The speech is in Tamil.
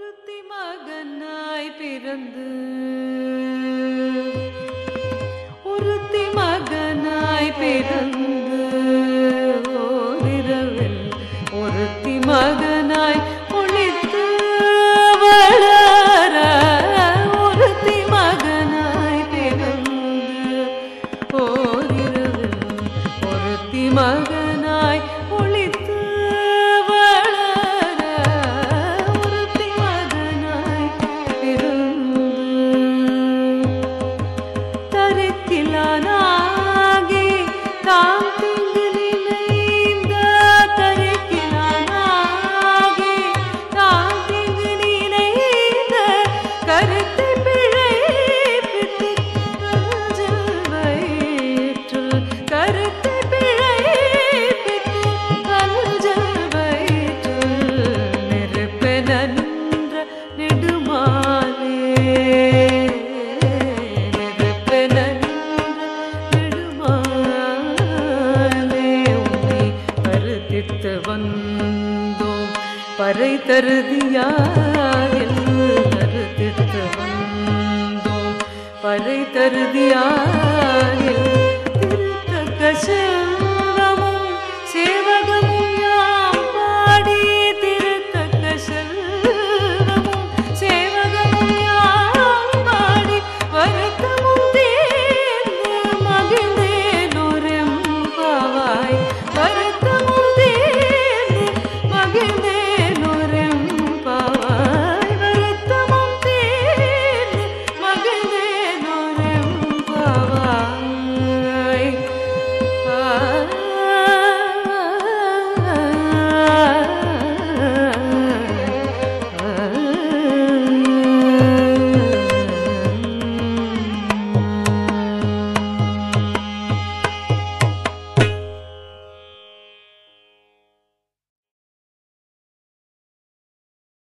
ஒருத்தி மகனாய் பிறந்து ஒருத்தி மகனாய் பிறந்து ஓரிரவில் ஒருத்தி மகனாய் ஒளித்து வளர ஒருத்தி மகனாய் பிறந்து ஓரிரவில் ஒருத்தி மகனாய் ஒளித்து வளர ஒருத்தி மகனாய் பிறந்து தரிக்கிலானாகி தாம் திங்கு நினைந்த தரிக்கிலானாகி தாம் திங்கு நினைந்த கருத்தை பிழைப்பித்து கஞ்சல் வயிற்றுள் கருத்தை பிழைப்பித்து கஞ்சல் வயிற்றுள் நெருப்பென நின்ற நெடுமாலே நெருப்பென நின்ற நெடுமாலே உன்னை கருத்தித்து வந்தோம் பறை தருதியாயில் கருத்தித்து வந்தோம் பறை தருதியாயில்